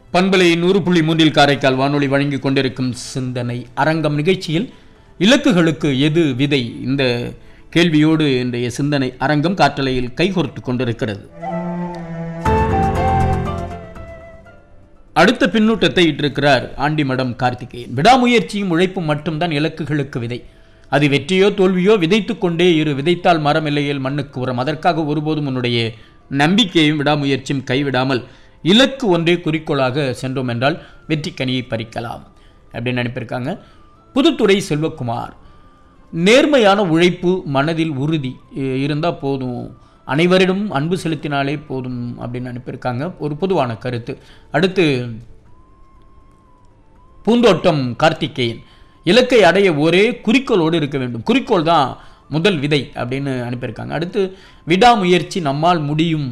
பண்பலை நூறு புள்ளி மூன்றில் காரைக்கால் வானொலி வழங்கிக் கொண்டிருக்கும் சிந்தனை அரங்கம் நிகழ்ச்சியில் இலக்குகளுக்கு எது விதை இந்த கேள்வியோடு இன்றைய சிந்தனை அரங்கம் காற்றலையில் கைகோர்த்து கொண்டிருக்கிறது அடுத்த பின்னூட்டத்தை இட்டிருக்கிறார் ஆண்டிமடம் கார்த்திகேயன் விடாமுயற்சியும் உழைப்பும் மட்டும்தான் இலக்குகளுக்கு விதை அது வெற்றியோ தோல்வியோ விதைத்துக் கொண்டே இரு விதைத்தால் மரம் இல்லையேல் மண்ணுக்கு உரம் அதற்காக ஒருபோதும் உன்னுடைய நம்பிக்கையும் விடாமுயற்சியும் கைவிடாமல் இலக்கு ஒன்றே குறிக்கோளாக சென்றோம் என்றால் வெற்றி கனியை பறிக்கலாம் அப்படின்னு நினைப்பிருக்காங்க புதுத்துறை செல்வகுமார் நேர்மையான உழைப்பு மனதில் உறுதி இருந்தால் போதும் அனைவரிடம் அன்பு செலுத்தினாலே போதும் அப்படின்னு அனுப்பியிருக்காங்க ஒரு பொதுவான கருத்து அடுத்து பூந்தோட்டம் கார்த்திகேயன் இலக்கை அடைய ஒரே குறிக்கோளோடு இருக்க வேண்டும் குறிக்கோள் தான் முதல் விதை அப்படின்னு அனுப்பியிருக்காங்க அடுத்து விடாமுயற்சி நம்மால் முடியும்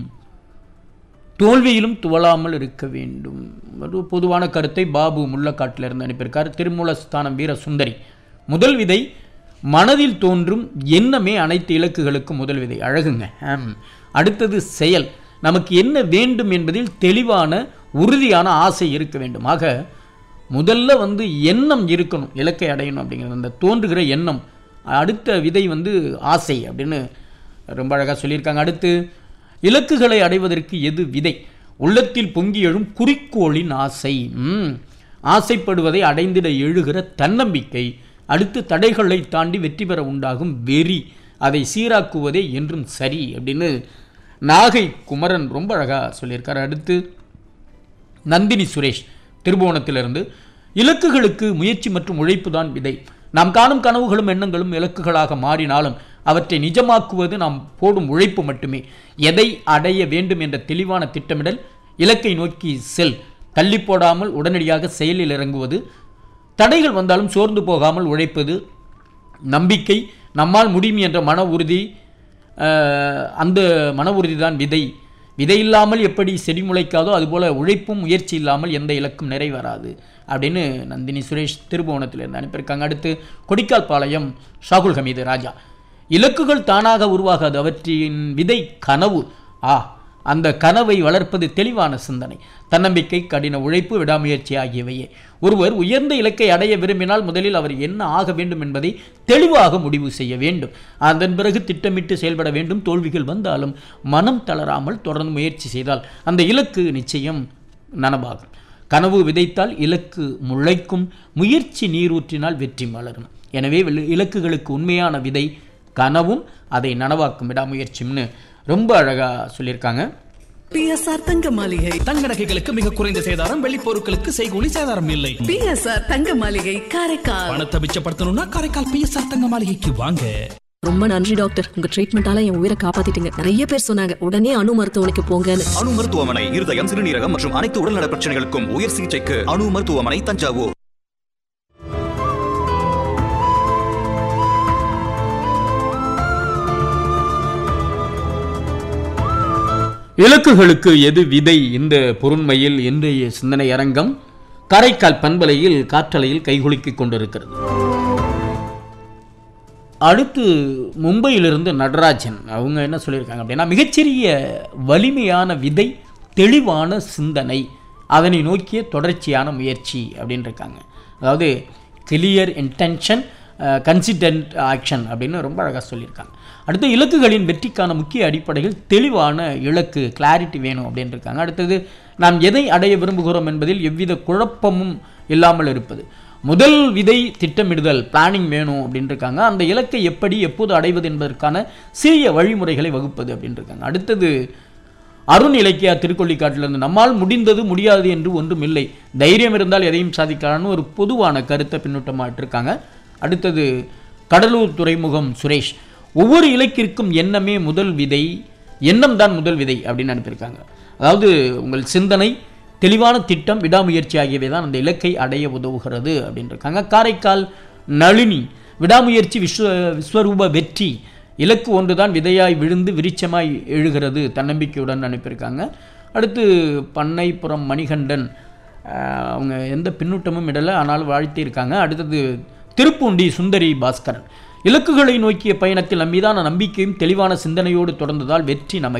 தோல்வியிலும் துவளாமல் இருக்க வேண்டும் ஒரு பொதுவான கருத்தை பாபு முள்ளக்காட்டிலிருந்து அனுப்பியிருக்கார் திருமூலஸ்தானம் வீர சுந்தரி முதல் விதை மனதில் தோன்றும் எண்ணமே அனைத்து இலக்குகளுக்கும் முதல் விதை அழகுங்க ஆம். அடுத்தது செயல் நமக்கு என்ன வேண்டும் என்பதில் தெளிவான உறுதியான ஆசை இருக்க வேண்டும் ஆக முதல்ல வந்து எண்ணம் இருக்கணும் இலக்கை அடையணும் அப்படிங்கிறது அந்த தோன்றுகிற எண்ணம் அடுத்த விதை வந்து ஆசை அப்படின்னு ரொம்ப அழகாக சொல்லியிருக்காங்க அடுத்து இலக்குகளை அடைவதற்கு எது விதை உள்ளத்தில் பொங்கி எழும் குறிக்கோளின் ஆசை ம். ஆசைப்படுவதை அடைந்திட எழுகிற தன்னம்பிக்கை அடுத்து தடைகளை தாண்டி வெற்றி பெற உண்டாகும் வெறி அதை சீராக்குவதே என்றும் சரி அப்படின்னு நாகை குமரன் ரொம்ப அழகாக சொல்லியிருக்கார் அடுத்து நந்தினி சுரேஷ் திருபுவனத்திலிருந்து இலக்குகளுக்கு முயற்சி மற்றும் உழைப்பு தான் விதை நாம் காணும் கனவுகளும் எண்ணங்களும் இலக்குகளாக மாறினாலும் அவற்றை நிஜமாக்குவது நாம் போடும் உழைப்பு மட்டுமே எதை அடைய வேண்டும் என்ற தெளிவான திட்டமிடல் இலக்கை நோக்கி செல் தள்ளி போடாமல் உடனடியாக செயலில் இறங்குவது தடைகள் வந்தாலும் சோர்ந்து போகாமல் உழைப்பது நம்பிக்கை நம்மால் முடியும் என்ற மன உறுதி அஹ், அந்த மன உறுதி தான் விதை விதை இல்லாமல் எப்படி செடி முளைக்காதோ அதுபோல உழைப்பும் முயற்சி இல்லாமல் எந்த இலக்கும் நிறைவேறாது அப்படின்னு நந்தினி சுரேஷ் திருபுவனத்திலிருந்து அனுப்பியிருக்காங்க அடுத்து கொடிக்கால் பாளையம் ஷாகுல் ஹமீது ராஜா இலக்குகள் தானாக உருவாகாது அவற்றின் விதை கனவு ஆ அந்த கனவை வளர்ப்பது தெளிவான சிந்தனை தன்னம்பிக்கை கடின உழைப்பு விடாமுயற்சி ஆகியவையே ஒருவர் உயர்ந்த இலக்கை அடைய விரும்பினால் முதலில் அவர் என்ன ஆக வேண்டும் என்பதை தெளிவாக முடிவு செய்ய வேண்டும் அதன் பிறகு திட்டமிட்டு செயல்பட வேண்டும் தோல்விகள் வந்தாலும் மனம் தளராமல் தொடர்ந்து முயற்சி செய்தால் அந்த இலக்கு நிச்சயம் நனவாகும் கனவு விதைத்தால் இலக்கு முளைக்கும் முயற்சி நீரூற்றினால் வெற்றி மலரும் எனவே வில- இலக்குகளுக்கு உண்மையான விதை கனவும் அதை நனவாக்கும் விடாமுயற்சியும்னு ரொம்ப அழகாக சொல்லியிருக்காங்க பிஎஸ்ஆர் தங்க மாளிகை தங்க நகைகளுக்கு மிக குறைந்த சேதாரம் வெள்ளி பொருட்களுக்கு செய்கூலி சேதாரம் இல்லை பிஎஸ்ஆர் தங்க மாளிகை காரைக்கால் பணத்தை மிச்சப்படுத்தணும்னா காரைக்கால் பிஎஸ்ஆர் தங்க மாளிகைக்கு வாங்க ரொம்ப நன்றி டாக்டர் உங்க ட்ரீட்மெண்டால என் உயிரை காப்பாத்திட்டீங்க நிறைய பேர் சொன்னாங்க உடனே அணு மருத்துவமனைக்கு போங்கன்னு அணு மருத்துவமனை இருதயம் சிறுநீரகம் மற்றும் அனைத்து உடல்நல பிரச்சனைகளுக்கும் உயர் சிகிச்சைக்கு அணு மருத்துவமனை தஞ்சாவூர் இலக்குகளுக்கு எது விதை இந்த பொருண்மையில் இன்றைய சிந்தனை அரங்கம் காரைக்கால் பண்பலையில் காற்றலையில் கைகுலுக்கிக் கொண்டிருக்கிறது அடுத்து மும்பையிலிருந்து நடராஜன் அவங்க என்ன சொல்லியிருக்காங்க அப்படின்னா மிகச்சிறிய வலிமையான விதை தெளிவான சிந்தனை அதனை நோக்கிய தொடர்ச்சியான முயற்சி அப்படின்னு இருக்காங்க அதாவது கிளியர் இன்டென்ஷன் கன்சிடென்ட் ஆக்ஷன் அப்படின்னு ரொம்ப அழகாக சொல்லியிருக்காங்க அடுத்து இலக்குகளின் வெற்றிக்கான முக்கிய அடிப்படைகள் தெளிவான இலக்கு கிளாரிட்டி வேணும் அப்படின்னு இருக்காங்க அடுத்தது நாம் எதை அடைய விரும்புகிறோம் என்பதில் எவ்வித குழப்பமும் இல்லாமல் இருப்பது முதல் விதை திட்டமிடுதல் பிளானிங் வேணும் அப்படின்னு இருக்காங்க அந்த இலக்கை எப்படி எப்போது அடைவது என்பதற்கான சிறிய வழிமுறைகளை வகுப்பது அப்படின்னு இருக்காங்க அடுத்தது அருண் இலக்கியா திருக்கொள்ளிக்காட்டிலிருந்து நம்மால் முடிந்தது முடியாது என்று ஒன்றும் இல்லை தைரியம் இருந்தால் எதையும் சாதிக்கலாம்னு ஒரு பொதுவான கருத்தை பின்னூட்டமாக இட்டிருக்காங்க அடுத்தது கடலூர் துறைமுகம் சுரேஷ் ஒவ்வொரு இலக்கிற்கும் எண்ணமே முதல் விதை எண்ணம் தான் முதல் விதை அப்படின்னு அனுப்பியிருக்காங்க அதாவது உங்கள் சிந்தனை தெளிவான திட்டம் விடாமுயற்சி ஆகியவை தான் அந்த இலக்கை அடைய உதவுகிறது அப்படின்னு இருக்காங்க காரைக்கால் நளினி விடாமுயற்சி விஸ்வ விஸ்வரூப வெற்றி இலக்கு ஒன்றுதான் விதையாய் விழுந்து விருட்சமாய் எழுகிறது தன்னம்பிக்கையுடன் அனுப்பியிருக்காங்க அடுத்து பண்ணைப்புறம் மணிகண்டன் ஆஹ், அவங்க எந்த பின்னூட்டமும் இடலை ஆனாலும் வாழ்த்தியிருக்காங்க அடுத்தது திருப்பூண்டி சுந்தரி பாஸ்கரன் இலக்குகளை நோக்கிய பயணத்தில் நம் மீதான நம்பிக்கையும் தெளிவான சிந்தனையோடு தொடர்ந்ததால் வெற்றி நமக்கு